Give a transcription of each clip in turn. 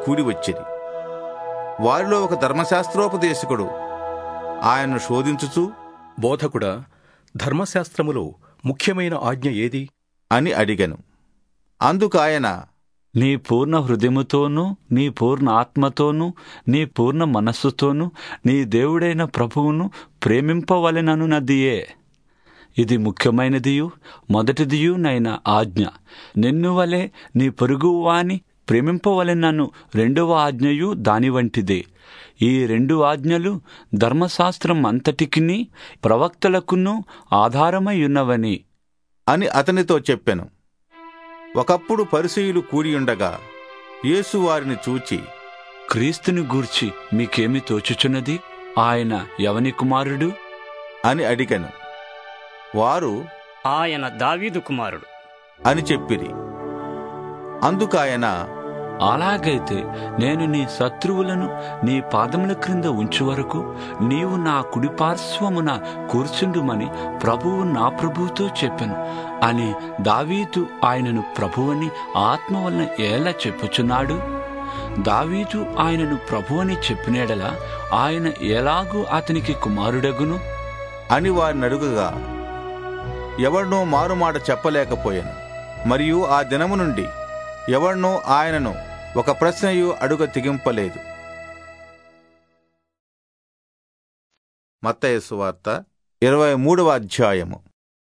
కూడి వచ్చిరి వారిలో ఒక ధర్మశాస్త్రోపదేశకుడు ఆయన్ను శోధించుచు బోధకుడా ధర్మశాస్త్రములో ముఖ్యమైన ఆజ్ఞ ఏది అని అడిగను అందుకు ఆయన నీ పూర్ణ హృదయముతోనూ నీ పూర్ణ ఆత్మతోనూ నీ పూర్ణ మనస్సుతోనూ నీ దేవుడైన ప్రభువును ప్రేమింపవలెననున్నదియే ఇది ముఖ్యమైనదియు మొదటిదియు నైన ఆజ్ఞ నిన్ను వలె నీ పొరుగువాని ప్రేమింపవలెనను రెండవ ఆజ్ఞయు దాని వంటిదే ఈ రెండు ఆజ్ఞలు ధర్మశాస్త్రం అంతటికిని ప్రవక్తలకును ఆధారమై ఉన్నవని అని అతనితో చెప్పెను ఒకప్పుడు పరిసయులు కూడియుండగా యేసు వారిని చూచి క్రీస్తుని గూర్చి మీకేమి తోచుచున్నది ఆయన ఎవని కుమారుడు అని అడిగను వారు ఆయన దావీదు కుమారుడు అని చెప్పిరి అందుకు ఆయన అలాగైతే నేను నీ శత్రువులను నీ పాదముల క్రింద ఉంచు వరకు నీవు నా కుడి పార్శ్వమున కూర్చుండుమని ప్రభువు నా ప్రభువుతో చెప్పెను అని దావీదు ఆయనను ప్రభువని ఆత్మ వలన ఎలా చెప్పుచున్నాడు దావీదు ఆయనను ప్రభువని చెప్పినేడలా ఆయన ఎలాగూ అతనికి కుమారుడగును అని వారిని అడుగగా ఎవరినో మారుమాట చెప్పలేకపోయాను మరియు ఆ దినము నుండి ఎవరినో ఆయనను ఒక ప్రశ్నయు అడుగ తెగింపలేదు మత్తయి సువార్త ఇరవై మూడవ అధ్యాయము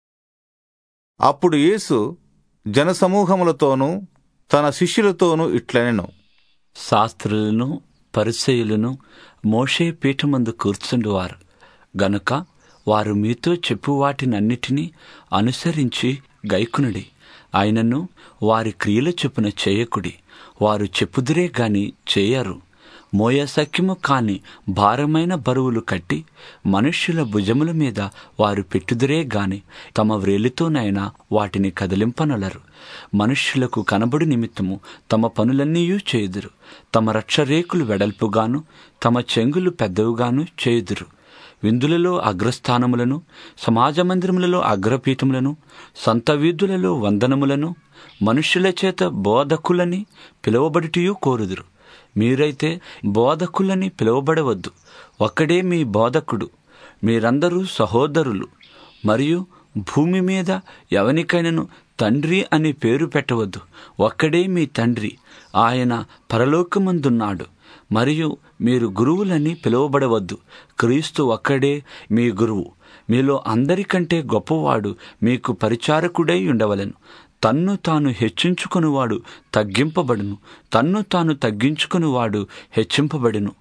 అప్పుడు యేసు జనసమూహములతోనూ తన శిష్యులతోనూ ఇట్లనెను శాస్త్రులను పరిచయులను మోషే పీఠమందు కూర్చుండువారు గనుక వారు మీతో చెప్పు వాటినన్నిటినీ అనుసరించి గైకునుడి ఆయనను వారి క్రియల చొప్పున చేయకుడి వారు చెప్పుదురే గాని చేయరు మోయసఖ్యము కాని భారమైన బరువులు కట్టి మనుష్యుల భుజముల మీద వారు పెట్టుదురే గాని తమ వ్రేలితోనైనా వాటిని కదిలింపనలరు మనుష్యులకు కనబడు నిమిత్తము తమ పనులన్నీయూ చేయుదురు తమ రక్షరేకులు వెడల్పుగాను తమ చెంగులు పెద్దవుగాను చేయుదురు విందులలో అగ్రస్థానములను సమాజ మందిరములలో అగ్రపీఠములను సంత వీధులలో వందనములను మనుష్యుల చేత బోధకులని పిలువబడిటియూ కోరుదురు మీరైతే బోధకులని పిలువబడవద్దు ఒక్కడే మీ బోధకుడు మీరందరూ సహోదరులు మరియు భూమి మీద ఎవనికైనను తండ్రి అని పేరు పెట్టవద్దు ఒక్కడే మీ తండ్రి ఆయన పరలోకమందున్నాడు మరియు మీరు గురువులని పిలువబడవద్దు క్రీస్తు ఒక్కడే మీ గురువు మీలో అందరికంటే గొప్పవాడు మీకు పరిచారకుడై ఉండవలెను తన్ను తాను హెచ్చించుకునివాడు తగ్గింపబడును తన్ను తాను తగ్గించుకునివాడు హెచ్చింపబడును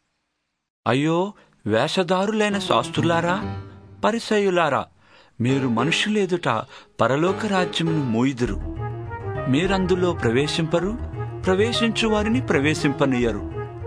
అయ్యో వేషధారులైన శాస్త్రులారా పరిసయులారా మీరు మనుషులేదుట పరలోక రాజ్యమును మూయిదురు మీరందులో ప్రవేశింపరు ప్రవేశించు వారిని ప్రవేశింపనియరు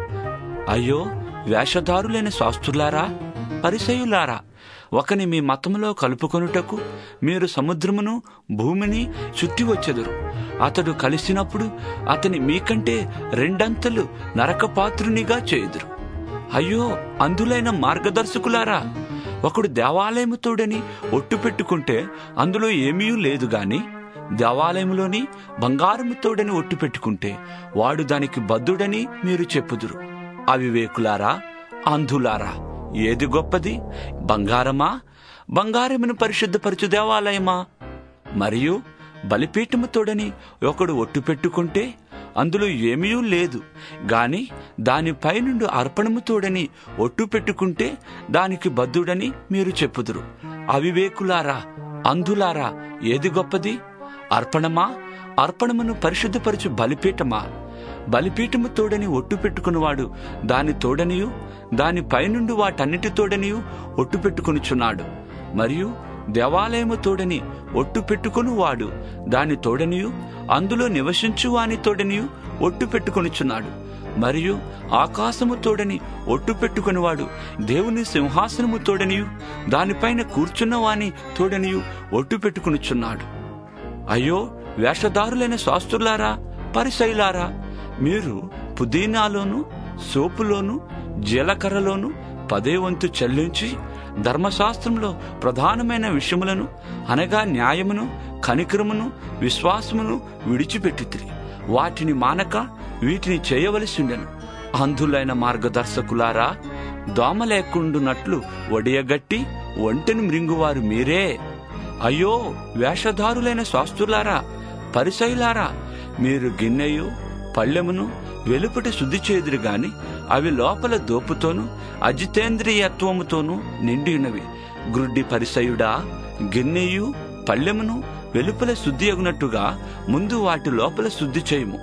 అయ్యో వేషధారులైన శాస్త్రులారా పరిసయులారా ఒకని మీ మతములో కలుపుకొనుటకు మీరు సముద్రమును భూమిని చుట్టి వచ్చెదరు అతడు కలిసినప్పుడు అతని మీకంటే రెండంతలు నరకపాత్రునిగా చేయుదురు అయ్యో అందులైన మార్గదర్శకులారా ఒకడు దేవాలయముతోడని ఒట్టు పెట్టుకుంటే అందులో ఏమీ లేదు గాని దేవాలయములోని బంగారముతోడని ఒట్టు పెట్టుకుంటే వాడు దానికి బద్దుడని మీరు చెప్పుదురు అవివేకులారా అంధులారా ఏది గొప్పది బంగారమా బంగారమును పరిశుద్ధపరచు దేవాలయమా మరియు బలిపీఠముతోడని ఒకడు ఒట్టు పెట్టుకుంటే అందులో ఏమీ లేదు గాని దానిపై నుండి అర్పణముతోడని ఒట్టు పెట్టుకుంటే దానికి బద్దుడని మీరు చెప్పుదురు అవివేకులారా అంధులారా ఏది గొప్పది అర్పణమా అర్పణమును పరిశుద్ధపరచు బలిపీఠమా బలిపీఠము తోడని ఒట్టు పెట్టుకునివాడు దాని తోడనియు దాని పైనుండి వాటన్నిటి తోడనియు ఒట్టు పెట్టుకొనుచున్నాడు మరియు దేవాలయము తోడని ఒట్టు పెట్టుకుని వాడు దాని తోడనియు అందులో నివసించు వాని తోడనియు ఒట్టు పెట్టుకొనుచున్నాడు మరియు ఆకాశము తోడని ఒట్టు పెట్టుకునివాడు దేవుని సింహాసనము తోడనియు దానిపైన కూర్చున్న వాని తోడనియు ఒట్టు పెట్టుకొనుచున్నాడు అయ్యో వేషధారులైన శాస్త్రులారా పరిశైలారా మీరు పుదీనాలోను సోపులోను జీలకర్రలోను పదే వంతు చెల్లించి ధర్మశాస్త్రంలో ప్రధానమైన విషయములను అనగా న్యాయమును కనికరమును విశ్వాసమును విడిచిపెట్టితిరి వాటిని మానక వీటిని చేయవలసి ఉండెను అంధులైన మార్గదర్శకులారా దోమ లేకుండునట్లు ఒడియగట్టి ఒంటెను మృంగువారు మీరే అయ్యో వేషధారులైన శాస్త్రులారా పరిసయులారా మీరు గిన్నెయు పళ్ళెమును వెలుపట శుద్ధి చేదురు గాని అవి లోపల దోపుతోనూ అజితేంద్రియత్వముతోనూ నిండి ఉన్నవి గ్రుడ్డి పరిసయుడా గిన్నెయు పళ్ళెమును వెలుపల శుద్ధి అగునట్టుగా ముందు వాటి లోపల శుద్ధి చేయుము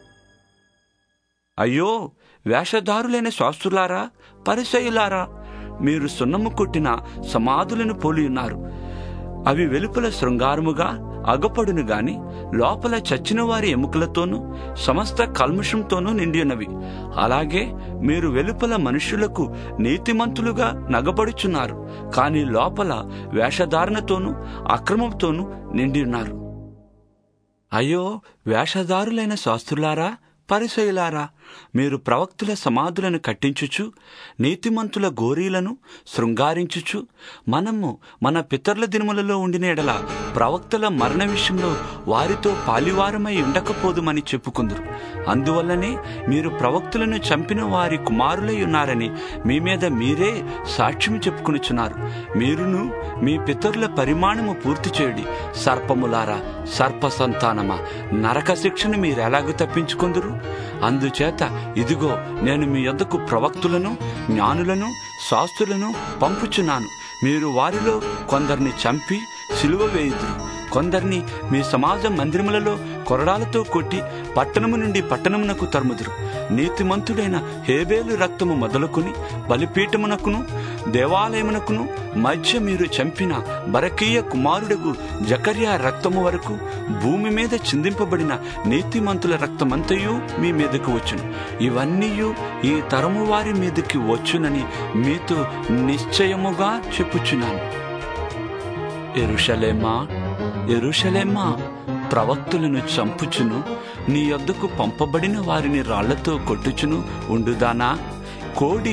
అయ్యో వేషధారులైన శాస్త్రులారా పరిసయులారా మీరు సున్నము కొట్టిన సమాధులను పోలి ఉన్నారు అవి వెలుపల శృంగారముగా అగపడును గాని లోపల చచ్చిన వారి ఎముకలతోనూ సమస్త కల్ముషంతోనూ నిండి ఉన్నవి అలాగే మీరు వెలుపల మనుషులకు నీతిమంతులుగా నగబడుచున్నారు కాని లోపల వేషధారణతోనూ అక్రమంతోనూ నిండి ఉన్నారు అయ్యో వేషధారులైన శాస్త్రులారా పరిసయులారా మీరు ప్రవక్తుల సమాధులను కట్టించుచు నీతిమంతుల గోరీలను శృంగారించుచు మనము మన పితరుల దినములలో ఉండిన ఎడల ప్రవక్తల మరణ విషయంలో వారితో పాలివారమై ఉండకపోదుమని చెప్పుకుందరు అందువల్లనే మీరు ప్రవక్తులను చంపిన వారి కుమారులై ఉన్నారని మీ మీద మీరే సాక్ష్యం చెప్పుకునిచున్నారు మీరును మీ పితరుల పరిమాణము పూర్తి చేయుడి సర్పములారా సర్ప సంతానమా నరక శిక్షను మీరెలాగూ తప్పించుకుందరు అందుచేత ఇదిగో నేను మీ యొద్దకు ప్రవక్తులను జ్ఞానులను శాస్త్రులను పంపుచున్నాను మీరు వారిలో కొందరిని చంపి సిలువ వేయుదురు కొందరిని మీ సమాజ మందిరములలో కొరడాలతో కొట్టి పట్టణము నుండి పట్టణమునకు తరుముదురు నీతిమంతుడైన హేబేలు రక్తము మొదలుకొని బలిపీఠమునకును దేవాలయమునకును మధ్య మీరు చంపిన బరకీయ కుమారుడగు జకర్యా రక్తము వరకు భూమి మీద చిందింపబడిన నీతిమంతుల రక్తమంతయు మీ మీదకు వచ్చును ఇవన్నీ ఈ తరము వారి మీదకి వచ్చునని మీతో నిశ్చయముగా చెప్పుచున్నాను ఎరుషలేమా ఎరుషలేమా ప్రవక్తులను చంపుచును నీ యొద్దకు పంపబడిన వారిని రాళ్లతో కొట్టుచును ఉండుదానా కోడి